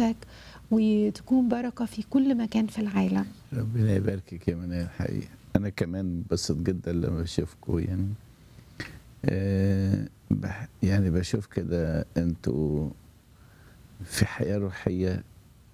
حياتك وتكون بركة في كل مكان في العالم ربنا يباركك يا منال الحقيقة أنا كمان انبسط جدا لما بشوفكم يعني آه بح يعني بشوف كده أنتوا في حياة روحية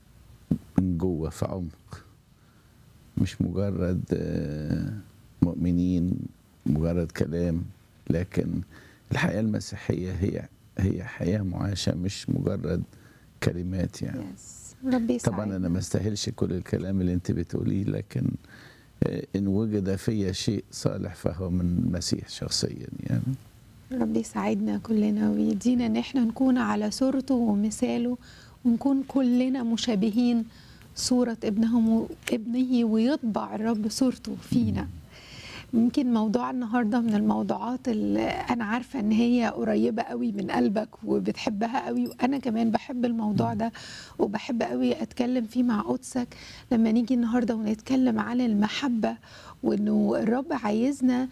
من جوه في عمق مش مجرد آه مؤمنين مجرد كلام لكن الحياة المسيحية هي هي حياة معاشة مش مجرد كلمات يعني يس ربي يسعدك طبعا انا ما استاهلش كل الكلام اللي انت بتقوليه لكن آه، ان وجد في شيء صالح فهو من المسيح شخصيا يعني ربي يساعدنا كلنا ويدينا ان احنا نكون على صورته ومثاله ونكون كلنا مشابهين صورة ابنه ابنه ويطبع الرب صورته فينا يمكن موضوع النهارده من الموضوعات اللي انا عارفه ان هي قريبه قوي من قلبك وبتحبها قوي وانا كمان بحب الموضوع ده وبحب قوي اتكلم فيه مع قدسك لما نيجي النهارده ونتكلم عن المحبه وانه الرب عايزنا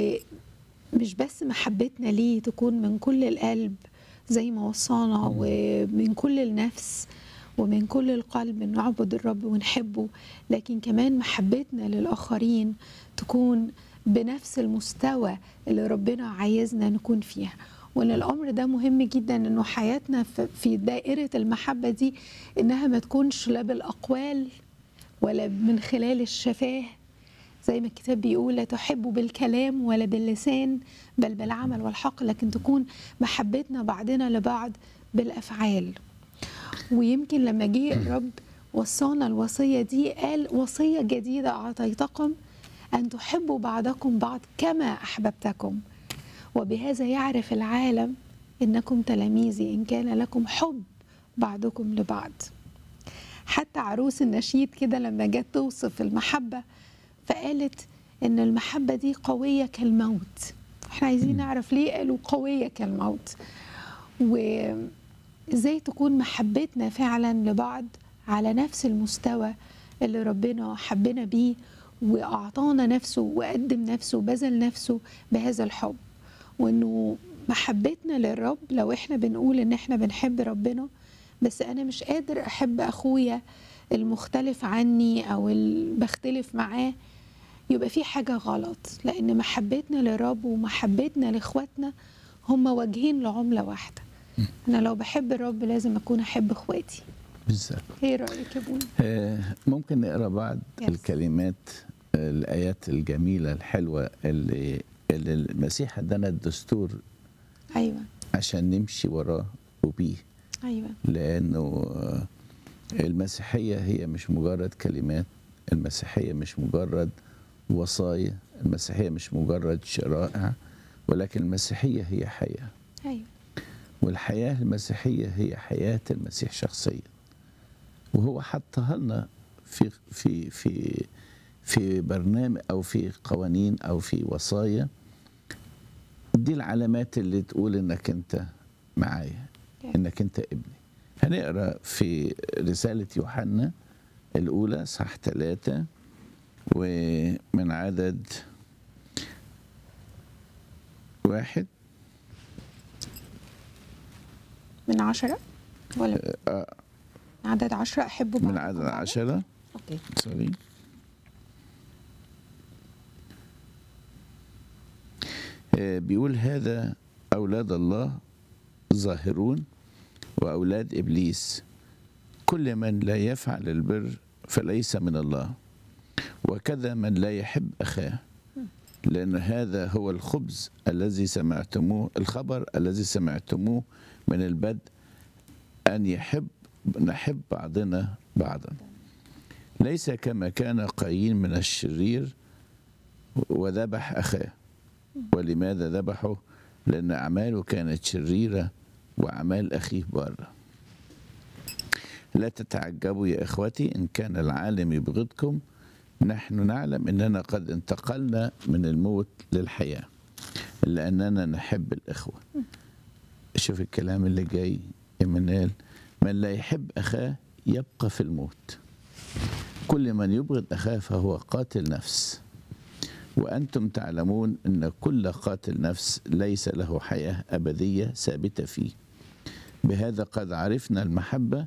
ومش بس محبتنا ليه تكون من كل القلب زي ما وصانا ومن كل النفس ومن كل القلب نعبد الرب ونحبه لكن كمان محبتنا للآخرين تكون بنفس المستوى اللي ربنا عايزنا نكون فيها وان الامر ده مهم جدا انه حياتنا في- في دائره المحبه دي انها ما تكونش لا بالاقوال ولا من خلال الشفاه زي ما الكتاب بيقول لا تحبوا بالكلام ولا باللسان بل بالعمل والحق لكن تكون محبتنا بعضنا لبعض بالافعال ويمكن لما جه الرب وصانا الوصيه دي قال وصيه جديده اعطيتكم ان تحبوا بعضكم بعض كما احببتكم وبهذا يعرف العالم انكم تلاميذي ان كان لكم حب بعضكم لبعض حتى عروس النشيد كده لما جت توصف المحبه فقالت ان المحبه دي قويه كالموت احنا عايزين نعرف ليه قالوا قويه كالموت وازاي تكون محبتنا فعلا لبعض على نفس المستوى اللي ربنا حبنا بيه واعطانا نفسه وقدم نفسه وبذل نفسه بهذا الحب وانه محبتنا للرب لو احنا بنقول ان احنا بنحب ربنا بس انا مش قادر احب اخويا المختلف عني او اللي بختلف معاه يبقى في حاجه غلط لان محبتنا للرب ومحبتنا لاخواتنا هما وجهين لعمله واحده انا لو بحب الرب لازم اكون احب اخواتي بالظبط ايه رايك يا بونا آه، ممكن نقرا بعض Yes. الكلمات آه، الايات الجميله الحلوه اللي اللي المسيح ادانا الدستور ايوه عشان نمشي وراه وبيه ايوه لانه آه، المسيحيه هي مش مجرد كلمات المسيحيه مش مجرد وصايا المسيحيه مش مجرد شرائع ولكن المسيحيه هي حياه ايوه والحياة المسيحية هي حياة المسيح شخصيا وهو حطها لنا في في في في برنامج أو في قوانين أو في وصايا دي العلامات اللي تقول إنك أنت معايا إنك أنت ابني هنقرا في رسالة يوحنا الأولى صح ثلاثة ومن عدد واحد من عشرة ولا آه، من عدد عشرة أحبوا من بعضكم عدد بعضا؟ عشرة أوكي سوري آه، بيقول هذا أولاد الله ظاهرون وأولاد إبليس كل من لا يفعل البر فليس من الله وكذا من لا يحب أخاه لأن هذا هو الخبز الذي سمعتموه الخبر الذي سمعتموه من البدء أن يحب نحب بعضنا بعضا ليس كما كان قايين من الشرير وذبح أخاه ولماذا ذبحه لأن أعماله كانت شريرة وأعمال أخيه بارة لا تتعجبوا يا إخوتي إن كان العالم يبغضكم نحن نعلم أننا قد انتقلنا من الموت للحياة لأننا نحب الإخوة شوف الكلام اللي جاي يا منال من لا يحب أخاه يبقى في الموت كل من يبغض أخاه فهو قاتل نفس وأنتم تعلمون أن كل قاتل نفس ليس له حياة أبدية ثابتة فيه بهذا قد عرفنا المحبة